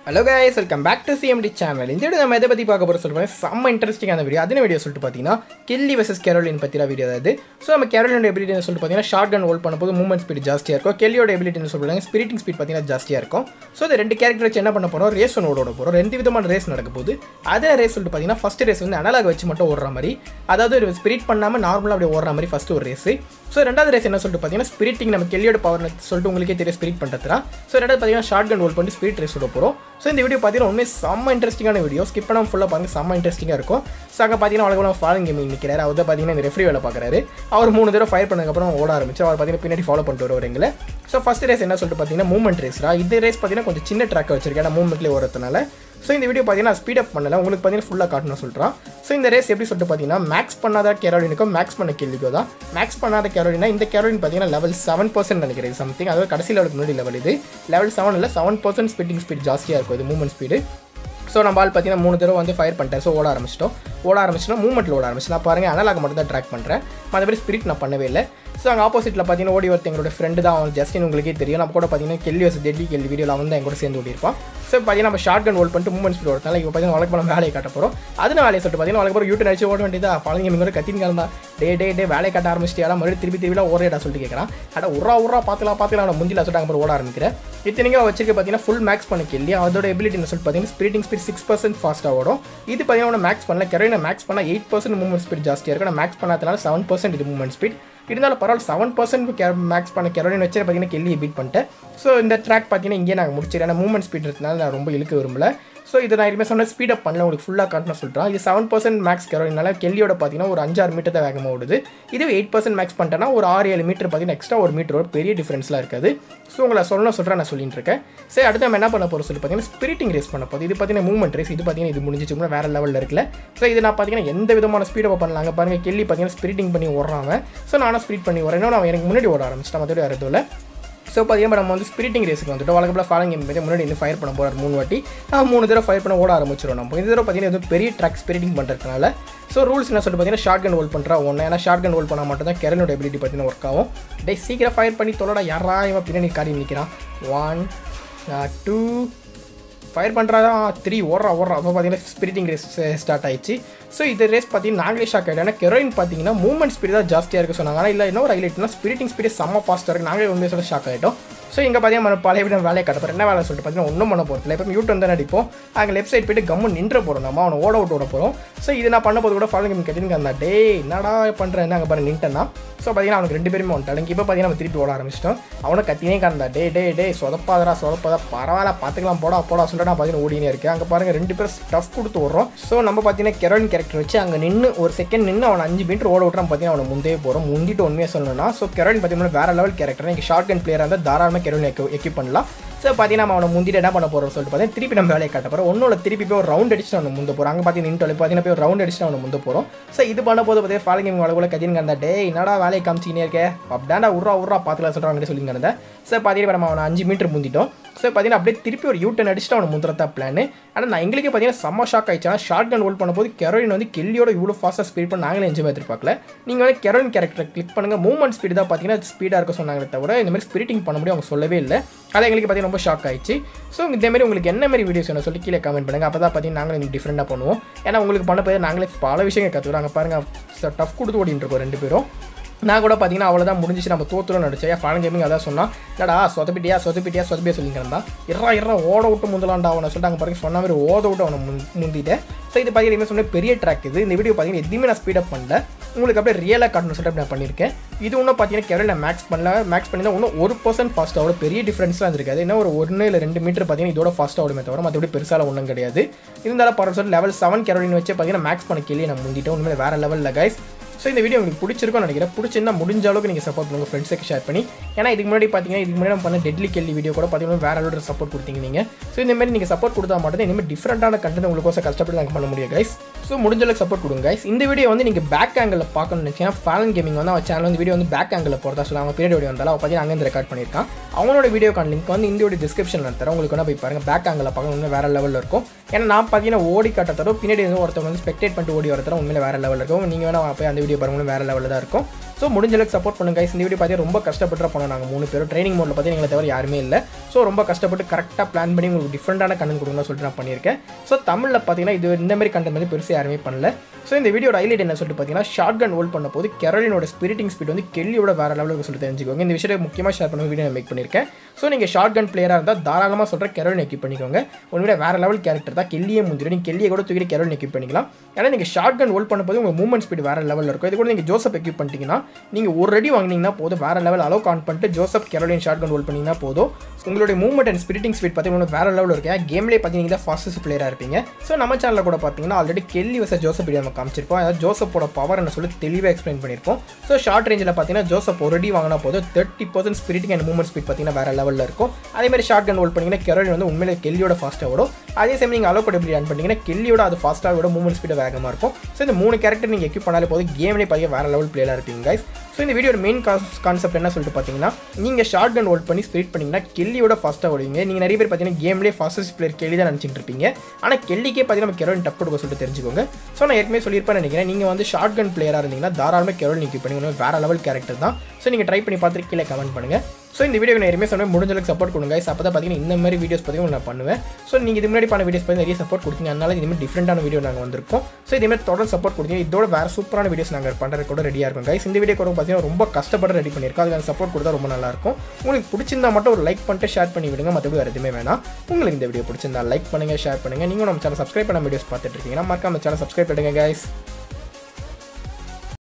Hello guys welcome back to CMT channel இந்த video நம்ம எதை பற்றி பார்க்க போகிற சொல்லுவேன் செம்ம இன்ட்ரெஸ்டிங்கான வீடியோ அதின வீடியோ சொல்லிட்டு பார்த்தீங்கன்னா கில்லி வர்சஸ் கேரோலின் பற்றின வீடியோ அது ஸோ நம்ம கேரோலினோட எபிலிட்டி சொல்லிட்டு பார்த்தீங்கன்னா ஷார்ட் கன் ஹோல்ட் பண்ணும்போது மூவ்மெண்ட் ஸ்பீட் ஜாஸ்தியாக இருக்கும் கெல்லியோட எபிலிட்டி சொல்லுவாங்க ஸ்பிரிட்டிங் ஸ்பீட் பார்த்தீங்கன்னா ஜாஸ்தியாக இருக்கும் ஸோ இந்த ரெண்டு கேரக்டர் வச்சு என்ன பண்ண போகிறோம் ரேஸ் ஒன்று ஓட போகிறோம் ரெண்டு விதமான ரேஸ் நடக்க போகுது அதே ரேஸ் சொல்லிட்டு பார்த்தீங்கன்னா ஃபஸ்ட் ரேஸ் வந்து அனலாக வச்சு மட்டும் ஓடுற மாதிரி அதாவது ஒரு ஸ்பிரிட் பண்ணாமல் நார்மலாக அப்படியே ஓடுற மாதிரி ஃபஸ்ட்டு ஒரு ரேஸ் ஸோ ரெண்டாவது ரேஸ் என்ன சொல்லிட்டு பார்த்தீங்கன்னா ஸ்பிரிட்டிங் நம்ம கெல்லியோட பவர் சொல்லிட்டு உங்களுக்கே தெரியும் ஸ்பிரிட் பண்ணுறதுனா ஸோ ரெண்டாவது பார்த்தீங்கன்னா ஷார்ட் கன் ஹோல்ட் பண்ணி ஸ்பிரிட் ரேஸ் ஓட போகிறோம் ஸோ இந்த வீடியோ பார்த்தீங்கன்னா உண்மையை செம்ம இன்ட்ரெஸ்டிங்கான வீடியோ ஸ்கிப் பண்ணாமல் ஃபுல்லாக பாருங்க செம்ம இன்ட்ரெஸ்டிங்காக இருக்கும் ஸோ அங்கே பார்த்தீங்கன்னா அவளுக்கு ஃபாலோங் கேமிங் நிற்கிறாரு அவர் தான் பார்த்தீங்கன்னா இந்த ரெஃப்ரி வேலை பார்க்குறாரு அவர் மூணு தடவை ஃபயர் பண்ணதுக்கப்புறம் ஓட ஆரம்பிச்சு அவர் பார்த்தீங்கன்னா பின்னாடி ஃபாலோ பண்ணிட்டு வருவார் எங்களை ஸோ ஃபஸ்ட் ரேஸ் என்ன சொல்லிட்டு பார்த்தீங்கன்னா மூவ்மெண்ட் ரேஸ்ரா இந்த ரேஸ் பார்த்தீங்கன்னா கொஞ்சம் சின்ன ட்ராக் வச்சிருக்கேன் ஏன்னா மூவ்மெண்ட்லேயே ஓடுறதுனால ஸோ இந்த வீடியோ பார்த்தீங்கன்னா ஸ்பீடப் பண்ணல உங்களுக்கு பார்த்தீங்கன்னா ஃபுல்லாக காட்டணும் சொல்கிறான் ஸோ இந்த ரேஸ் எப்படி சொல்லிட்டு பார்த்தீங்கன்னா மேக்ஸ் பண்ணாத கேரோலினுக்கும் மேக்ஸ் பண்ண கேள்விக்கோ தான் மேக்ஸ் பண்ணாத கேரோலினா இந்த கேரோலின் பார்த்தீங்கன்னா லெவல் செவன் பர்சன்ட் நினைக்கிறேன் சம்திங் அதாவது கடைசி லெவலுக்கு முன்னாடி லெவல் இது லெவல் செவன் இல்லை செவன் பர்சன்ட் ஸ்பீட்டிங் ஸ்பீட் ஜாஸ்தியாக இருக்கும் இது மூவ்மெண்ட் ஸ்பீடு ஸோ நம்ம ஆள் பார்த்தீங்கன்னா மூணு தடவை வந்து ஃபயர் பண்ணிட்டேன் ஸோ ஓட ஆரம்பிச்சிட்டோம் ஓட ஆரம்பிச்சிட்டோம் மூவ்மெண்ட்டில் ஓட ஆரம்பிச்சு நான் பாருங்கள் அனலாக மட்டும் தான் ட்ராக் பண்ணுறேன் மற்றபடி ஸ்பிரிட் நான் பண்ணவே இல்லை ஸோ அங்கே ஆப்போசிட்டில் பார்த்தீங்கன்னா ஓடி ஒருத்த எங்களோட ஃப்ரெண்டு தான் அவன் ஜஸ்டின் உங்களுக்கே தெரியும் நம்ம கூட பார்த்தீங்கன்னா கெல்லி வசதி டெல்லி கெல்லி வீடியோவில் அவன் தான் என் கூட சேர்ந்து ஓடிருப்பான் ஸோ பார்த்தீங்கன்னா நம்ம ஷார்ட் கன் ஹோல்ட் பண்ணிட்டு மூவ்மெண்ட் ஸ்பீட் ஓடுறதுனால இப்போ பார்த்தீங்கன்னா வழக்கு நம்ம வேலையை காட்ட போகிறோம் அதில் வேலையை சொல்லிட்டு பார்த்தீங்கன்னா வழக்கு போகிற யூடியூப் அடிச்சு ஓட வேண்டியதா ஃபாலோங்க நீங்கள் கத்தின் தான் டே டே டே வேலையை காட்ட ஆரம்பிச்சிட்டியா மறுபடியும் திருப்பி திருப்பிலாம் ஓரேடா சொல்லிட்டு கேட்குறான் அட உரா உரா பார்த்துலாம் பார்த்துலாம் அவனை முந்தில சொல்லிட்டு அங்கே ஓட ஆரம்பிக்கிறேன் இத்தனைக்கும் வச்சிருக்க பார்த்தீங்கன்னா ஃபுல் மேக்ஸ் பண்ண கேள்வி அதோட எபிலிட்டி சொல்லிட்டு பார்த்தீங்கன்னா ஸ்பிரிட்டிங் ஸ்பீட் சிக்ஸ் பர்சன்ட் ஃபாஸ்ட்டாக ஓடும் இது பார்த்தீங்கன்னா மேக்ஸ் பண்ணல கெரோயினை மேக்ஸ் பண்ணால் எயிட் பர்சன்ட் மூவ்மெண்ட் ஸ்பீட் ஜாஸ்தியாக இருக்கும் நான் மேக்ஸ் பண்ணாதனால செவன் பர்சன்ட் இது மூவ்மெண்ட் ஸ்பீட் இருந்தாலும் பரவாயில்ல செவன் பர்சன்ட் கே மேக்ஸ் பண்ண கெரோலின் வச்சு பார்த்தீங்கன்னா கெல்லியை பீட் பண்ணிட்டேன் ஸோ இந்த ட்ராக் பார்த்தீங்கன்னா இங்கே நாங்கள் முடிச்சிடறேன் ஏன்னா மூவ்மெண்ட் ஸ்பீட் இருக்கனால நான் ரொம்ப இழுக்க விரும்பல ஸோ இதை நான் இனிமேல் சொன்ன ஸ்பீடப் பண்ணல உங்களுக்கு ஃபுல்லாக காட்டணும் சொல்கிறேன் இது செவன் பர்சன்ட் மேக்ஸ் கெரோலினால கெல்லியோட பார்த்தீங்கன்னா ஒரு அஞ்சாறு மீட்டர் தான் வேகமாக ஓடுது இது எயிட் பர்சன்ட் மேக்ஸ் பண்ணிட்டேன்னா ஒரு ஆறு ஏழு மீட்டர் பார்த்தீங்கன்னா எக்ஸ்ட்ரா ஒரு மீட்டரோட பெரிய டிஃப்ரென்ஸ்லாம் இருக்காது ஸோ உங்களை சொல்லணும் சொல்கிறேன் நான் சொல்லிட்டு இருக்கேன் சரி அடுத்து நம்ம என்ன பண்ண போகிறோம் சொல்லி பார்த்தீங்கன்னா ஸ்பிரிட்டிங் ரேஸ் பண்ண போகுது இது பார்த்தீங்கன்னா மூவ்மெண்ட் ரேஸ் இது பார்த்தீங்கன்னா இது முடிஞ்சிச்சு முன்னாடி வேறு லெவலில் இருக்குல்ல ஸோ இது நான் பார்த்தீங்கன்னா எந்த விதமான ஸ்பீடை பண்ணலாங்க பாருங்கள் கெல்லி பார்த்தீங்கன்னா ஸ்பிரிட்டிங் பண்ணி ஓடுறாங்க ஸோ நானும் ஸ்பீட் பண்ணி வரேன் இன்னும் நான் எனக்கு முன்னாடி ஓட ஆரம்பிச்சிட்டேன் மற்றபடி வேறு எதுவும் இல்லை ஸோ பார்த்தீங்கன்னா நம்ம வந்து ஸ்பிரிட்டிங் ரேஸுக்கு வந்துட்டு வழக்கத்தில் ஃபாலோங் கேம் பற்றி முன்னாடி வந்து ஃபயர் பண்ண போகிறார் மூணு வாட்டி நான் மூணு தடவை ஃபயர் பண்ண ஓட ஆரம்பிச்சிடும் நம்ம இந்த தடவை பார்த்தீங்கன்னா எதுவும் பெரிய ட்ராக் ஸ்பிரிட்டிங் பண்ணுறதுனால ஸோ ரூல்ஸ் என்ன சொல்லிட்டு பார்த்தீங்கன்னா ஷார்ட் கன் ஹோல்ட் பண்ணுறா ஒன்று ஏன்னா ஷார்ட் கன் ஹோல்ட் பண்ணால் மட்டும் தான் கெரனோட எபிலிட்டி பார்த்தீங்கன்னா ஒர்க் ஆகும் டே சீக்கிரம் ஃபயர் பண்ணி தொல்லடா யாரா இவன் பின்னாடி காடி நிற்கிறான் ஒன் டூ ஃபயர் பண்ணுறதா த்ரீ ஓடுறா ஓடுறா அப்போ பார்த்தீங்கன்னா ஸ்பிரிட்டிங் ரேஸ் ஸ்டார்ட் ஆயிடுச்சு ஸோ இது ரேஸ் பார்த்தீங்கன்னா நாங்களே ஷாக் ஆகிட்டோம் ஏன்னா கெரோயின் பார்த்தீங்கன்னா மூவ்மெண்ட் ஸ்பீட் தான் ஜாஸ்தியாக இருக்குது சொன்னாங்க ஆனால் இல்லை இன்னொரு ஹைலைட்னா ஸ்பிரிட்டிங் ஸ்பீட் செம்ம ஃபாஸ்ட்டாக இருக்குது நாங்களே உண்மையை சொல்ல ஷாக் ஆகிட்டோம் ஸோ இங்கே பார்த்தீங்கன்னா நம்ம பழைய விட வேலையை கட்டப்போம் என்ன வேலை சொல்லிட்டு பார்த்தீங்கன்னா ஒன்றும் பண்ண போகிறதில்ல இப்போ யூட் வந்து நடிப்போம் அங்கே லெஃப்ட் சைட் போயிட்டு கம்மு நின்று போகிறோம் நம்ம அவனை ஓட விட்டு ஓட போகிறோம் ஸோ இது நான் பண்ணும்போது கூட ஃபாலோ கேம் கேட்டு அந்த டே என்னடா பண்ணுறேன் அங்கே பாருங்க நின்ட்டேன்னா ஸோ பார்த்தீங்கன்னா அவனுக்கு ரெண்டு பேருமே வந்துட்டாங்க இப்போ பார்த்தீங்கன்னா நம்ம திருப்பி ஓட ஆரம்பிச்சிட்டோம் அவனை கத்தினே காண்டா டே டே டே சொதப்பாதரா சொதப்பாதா பரவாயில்ல பார்த்துக்கலாம் போடா போடா சொல்லிட்டு நான் பார்த்தீங்கன்னா ஓடினே இருக்கேன் அங்கே பாருங்க ரெண்டு பேரும் ஸ்டஃப் கொடுத்து ஓடுறோம் ஸோ நம்ம பார்த்தீங்கன்னா கெரோயின் கேரக்டர் வச்சு அங்கே நின்று ஒரு செகண்ட் நின்று அவன் அஞ்சு மீட்டர் ஓட விட்றான் பார்த்தீங்கன்னா அவனை முந்தே போகிறோம் முந்திட்டு உண்மையாக சொல்லணும்னா ஸோ கெரோயின் பார்த்தீங்கன்னா வேற லெவல் கேரக்டர் நீங்கள் ஷார்ட் கன் பிளேயராக இருந்தால் தாராளமாக கெரோயின் எக்யூப் பண்ணலாம் ஸோ பார்த்தீங்கன்னா நம்ம அவனை முந்திட்டு என்ன பண்ண போகிறோம் சொல்லிட்டு பார்த்தீங்கன்னா திருப்பி நம்ம வேலையை காட்ட போகிறோம் ஒன்னோட திருப்பி போய் ஒரு ரவுண்ட் அடிச்சு அவனை முந்த போகிறோம் அங்கே பார்த்தீங்கன்னா இன்டோல பார்த்தீங்கன்னா போய் ஒரு ரவுண்ட் அடிச்சு அவனை முந்த போகிறோம் ஸோ இது பண்ண போது பார்த்தீங்கன்னா ஃபாலோ கேம் கூட கத்தின்னு அந்த டே என்னடா வேலையை காமிச்சினே இருக்கே அப்படின்னா உர்ரா உர்ரா பார்த்துலாம் சொல்கிறாங்க சொல்லி இருந்தேன் ஸோ பார்த்தீங்கன்னா நம்ம அவனை அஞ்சு மீட்டர் முந்திட்டோம் ஸோ பார்த்தீங்கன்னா அப்படியே திருப்பி ஒரு யூட்டன் அடிச்சுட்டு அவனை முந்திரத்தா பிளான் ஆனால் நான் எங்களுக்கே பார்த்தீங்கன்னா செம்ம ஷாக் ஆயிடுச்சு ஷார்ட் கன் ஹோல்ட் பண்ணும்போது கெரோயின் வந்து கெல்லியோட இவ்வளோ ஃபாஸ்ட்டாக ஸ்பீட் பண்ணி நாங்களே என்ஜாய் எதிர்பார்க்கல நீங்கள் வந்து கெரோயின் கேரக்டரை கிளிக் பண்ணுங்கள் மூவ்மெண்ட் ஸ்பீடு தான் பார்த்தீங்கன்னா ஸ்பீடாக இருக்க சொன்னாங்களே தவிர இந்த மாதிரி ஸ்பிரிட்டிங் பண்ண முடியும் அவங்க சொல்லவே இல்லை அது எங்களுக்கு பார்த்தீங்கன்னா ரொம்ப ஷாக் ஆயிடுச்சு ஸோ இதேமாதிரி உங்களுக்கு என்ன மாதிரி வீடியோஸ் வேணும் சொல்லி கீழே கமெண்ட் பண்ணுங்கள் அப்போ தான் பார்த்தீங்கன்னா நாங்களும் நீங்கள் டிஃப்ரெண்ட்டாக பண்ணுவோம் ஏன்னா உங்களுக்கு பண்ண போய் நாங்களே பல விஷயங்கள் கற்றுக்குறோம் அங்கே பாருங்கள் டஃப் கொடுத்து ஓடிட்டு இருக்கோம் ரெண்டு பேரும் நான் கூட பார்த்தீங்கன்னா அவ்வளோதான் முடிஞ்சிச்சு நம்ம தோத்துரும் நடிச்சேன் ஏன் ஃபாலன் கேமிங் அதான் சொன்னா என்னடா சொதப்பிட்டியா சொதப்பிட்டியா சொதப்பியா சொல்லிக்கிறா இறா இறா ஓட விட்டு முந்தலாண்டா அவனை சொல்லிட்டு அங்கே பாருங்க சொன்ன மாதிரி ஓத விட்டு அவனை முன் முந்திட்டேன் ஸோ இது பார்த்தீங்கன்னா சொன்ன பெரிய ட்ராக் இது இந்த வீடியோ பார்த்தீங்கன்னா எதுவுமே நான் ஸ்பீடப் பண்ணல உங்களுக்கு அப்படியே ரியலாக காட்டணும் சொல்லிட்டு நான் பண்ணியிருக்கேன் இது ஒன்றும் பார்த்தீங்கன்னா கெரல் நான் மேக்ஸ் பண்ணல மேக்ஸ் பண்ணி தான் இன்னும் ஒரு பர்சன்ட் ஃபாஸ்ட் அவ்வளோ பெரிய டிஃப்ரென்ஸ்லாம் இருக்காது என்ன ஒரு ஒன்று இல்லை ரெண்டு மீட்டர் பார்த்தீங்கன்னா இதோட ஃபாஸ்ட் ஆகுமே தவிர மற்றபடி பெருசால ஒன்றும் கிடையாது இருந்தாலும் பரவாயில்ல சொல்லி லெவல் செவன் கெரோலின் வச்சு பார்த்தீங்கன்னா மேக்ஸ் பண்ண கேள்வி நான் முந்திட்டேன் உண்மையில வேறு லெவலில் கைஸ் ஸோ இந்த வீடியோ உங்களுக்கு பிடிச்சிருக்கும்னு நினைக்கிறேன் பிடிச்சிருந்தா முடிஞ்ச அளவுக்கு நீங்கள் சப்போர்ட் பண்ணுங்கள் ஃப்ரெண்ட்ஸுக்கு ஷேர் பண்ணி ஏன்னா இதுக்கு முன்னாடி பார்த்தீங்கன்னா இதுக்கு முன்னாடி நம்ம பண்ண டெட்லி கேள்வி வீடியோ கூட பார்த்தீங்கன்னா வேற அளவு சப்போர்ட் கொடுத்தீங்க நீங்கள் ஸோ இந்த மாதிரி நீங்கள் சப்போர்ட் கொடுத்தா மட்டும் இனிமேல் டிஃப்ரெண்டான கண்டென்ட் உங்களுக்கோசம் கஷ்டப்பட்டு நாங்கள் பண்ண முடியும் கைஸ் ஸோ முடிஞ்ச அளவுக்கு சப்போர்ட் கொடுங்க கைஸ் இந்த வீடியோ வந்து நீங்கள் பேக் ஆங்கிளில் பார்க்கணும்னு நினச்சிங்கன்னா ஃபேலன் கேமிங் வந்து அவன் சேனல் வந்து வீடியோ வந்து பேக் ஆங்கிளில் போகிறதா சொல்லி அவங்க பீரியட் வீடியோ வந்தாலும் அவன் பார்த்தீங்கன்னா அங்கேருந்து ரெக்கார்ட் பண்ணியிருக்கான் அவனோட வீடியோக்கான லிங்க் வந்து இந்த வீடியோ டிஸ்கிரிப்ஷனில் தரேன் உங்களுக்கு வேணா போய் பாருங்கள் பேக் ஆங்கிளில் பார்க்கணும் வேறு லெவலில் இருக்கும் ஏன்னா நான் பார்த்தீங்கன்னா ஓடி காட்டத்தரோ பின்னாடி வந்து ஒருத்தவங்க வந்து ஸ்பெக்டேட் பண்ணிட்டு ஓடி வரத்தர உண்மையில வேறு லெவலில் இருக்கும் நீங்கள் வேணால் போய் அந்த வீடியோ பாருங்க வேறு லெவலில் தான் இருக்கும் ஸோ முடிஞ்ச அளவுக்கு சப்போர்ட் பண்ணுங்க guys. இந்த வீடியோ பார்த்தீங்கன்னா ரொம்ப கஷ்டப்பட்டு போனோம் நாங்கள் மூணு பேரும் ட்ரைனிங் மோடில் பார்த்து எங்களை தவிர யாருமே இல்லை ஸோ ரொம்ப கஷ்டப்பட்டு கரெக்டாக பிளான் பண்ணி உங்களுக்கு டிஃப்ரெண்டான கண்டென்ட் கொடுக்கணும்னு சொல்லிட்டு நான் பண்ணியிருக்கேன் ஸோ தமிழில் பார்த்தீங்கன்னா இது இந்த மாதிரி கண்டென்ட் வந்து பெருசாக யாருமே பண்ணல ஸோ இந்த வீடியோட ஹைலைட் என்ன சொல்லிட்டு பார்த்தீங்கன்னா ஷார்ட் கன் ஹோல்ட் பண்ண போது கெரோலினோட ஸ்பிரிட்டிங் ஸ்பீட் வந்து கெல்லியோட வேறு லெவலுக்கு சொல்லிட்டு தெரிஞ்சுக்கோங்க இந்த விஷயத்தை முக்கியமாக ஷேர் பண்ண வீடியோ நான் மேக் பண்ணியிருக்கேன் ஸோ நீங்கள் ஷார்ட் கன் பிளேயராக இருந்தால் தாராளமாக சொல்கிற கெரோலின் எக்யூப் பண்ணிக்கோங்க உண்மையில வேறு லெவல் கேரக்டர் தான் கெல்லியே முந்திரி நீங்கள் கெல்லியை கூட தூக்கிட்டு கெரோலின் எக்யூப் பண்ணிக்கலாம் ஏன்னா நீங்கள் ஷார்ட் கன் ஹோல்ட் பண்ணும்போது உங்கள் மூவ்மெண்ட் ஸ்பீட் வேறு லெவலில் இருக்கும் இது கூட நீங்கள் ஜோசப் எக்யூப் பண்ணிட்டீங்கன்னா நீங்கள் ஒரு ரெடி வாங்கினீங்கன்னா போதும் வேறு லெவல் அலோவ் கான் பண்ணிட்டு Joseph Caroline short gun hold பண்ணிங்கன்னா போதும் உங்களுடைய மூவ்மெண்ட் அண்ட் ஸ்பிரிட்டிங் ஸ்பீட் பார்த்தீங்கன்னா வேறு லெவலில் இருக்கு ஏன் கேம்லேயே பார்த்தீங்கன்னா ஃபாஸ்டஸ்ட் பிளேயராக இருப்பீங்க ஸோ நம்ம சேனலில் கூட பார்த்தீங்கன்னா ஆல்ரெடி கெல்லி வச ஜோசப் வீடியோ நம்ம காமிச்சிருப்போம் அதாவது ஜோசப்போட பவர் என்ன சொல்லி தெளிவாக எக்ஸ்பிளைன் பண்ணியிருப்போம் ஸோ ஷார்ட் ரேஞ்சில் பார்த்தீங்கன்னா ஜோசப் ஒரு அடி வாங்கினா போதும் thirty percent sprinting and movement speed பார்த்தீங்கன்னா வேறு லெவலில் இருக்கும் அதே மாதிரி ஷார்ட் கன் ஹோல்ட் பண்ணிங்கன்னா கெரோலின் வந்து உண்மையிலே கெல்லியோட ஃபாஸ்ட்டாக ஓடும் அதே சமயம் நீங்கள் அலோ எப்படி ரன் பண்ணிங்கன்னா கெல்லியோட அது ஃபாஸ்ட்டாக விட மூவ்மெண்ட் ஸ்பீட் வேகமாக இருக்கும் ஸோ இந்த மூணு கேரக்டர் நீங்கள் எக்யூப் பண்ணாலே போதும் கேம்லேயே பார்த்தீங்கன்னா வேறு லெவல் பிளேயராக இருப்பீங்க guys ஸோ இந்த வீடியோட மெயின் கான்செப்ட் என்ன சொல்லிட்டு பார்த்தீங்கன்னா நீங்கள் ஷார்ட் கன் ஹோல்ட் பண்ணி ஸ்பீட் பண்ணிங்கன்னா கெல்லியோட ஃபாஸ்ட்டாக ஓடுவீங்க நீங்கள் நிறைய பேர் பார்த்தீங்கன்னா கேம்லேயே ஃபாஸ்டஸ்ட் பிளேயர் கெல்லி தான் நினச்சிட்டு இருப்பீங்க ஆனால் கெல்லிக்கே பார்த்தீங்கன்னா நம்ம கெரோலின் டப் கொடுக்க சொல்லிட்டு தெரிஞ்சுக்கோங்க ஸோ நான் ஏற்கனவே சொல்லியிருப்பேன் நினைக்கிறேன் நீங்கள் வந்து ஷார்ட் கன் பிளேயராக இருந்தீங்கன்னா தாராளமாக கெரோலின் எக்யூப் பண்ணி வேறு லெவல் கேரக்டர் தான் ஸோ நீங்கள் ட்ரை பண்ணி பார்த்துட்டு கீழே கமெண்ட் பண்ணுங்கள் ஸோ இந்த வீடியோ நான் எதுவுமே சொன்னேன் முடிஞ்ச அளவுக்கு சப்போர்ட் கொடுங்க guys. அப்போ தான் பார்த்தீங்கன்னா இந்த மாதிரி வீடியோஸ் பார்த்தீங்கன்னா நான் பண்ணுவேன் ஸோ நீங்கள் இது முன்னாடி பண்ண வீடியோஸ் பார்த்து நிறைய சப்போர்ட் கொடுத்தீங்க அதனால இது மாதிரி டிஃப்ரெண்டான வீடியோ நாங்கள் வந்திருக்கோம் ஸோ இதே மாதிரி தொடர்ந்து சப்போர்ட் கொடுத்தீங்க இதோட வேறு சூப்பரான வீடியோஸ் நாங்கள் பண்ணுறது கூட ரெடியாக இருக்கும் guys. இந்த வீடியோ கூட பார்த்தீங்கன்னா ரொம்ப கஷ்டப்பட்டு ரெடி பண்ணியிருக்கோம் அதுக்கான சப்போர்ட் கொடுத்தா ரொம்ப நல்லாயிருக்கும் உங்களுக்கு பிடிச்சிருந்தா மட்டும் ஒரு லைக் பண்ணிட்டு ஷேர் பண்ணி விடுங்க மற்றபடி வேறு எதுவுமே வேணாம் உங்களுக்கு இந்த வீடியோ பிடிச்சிருந்தா லைக் பண்ணுங்கள் ஷேர் பண்ணுங்கள் நீங்களும் நம்ம சேனல் சப்ஸ்கிரைப் பண்ண வீடியோஸ் பார்த்துட்டு இருக்கீங்கன்னா மறக்காம சேனல் சப்ஸ்கிரைப் பண்ணுங்க guys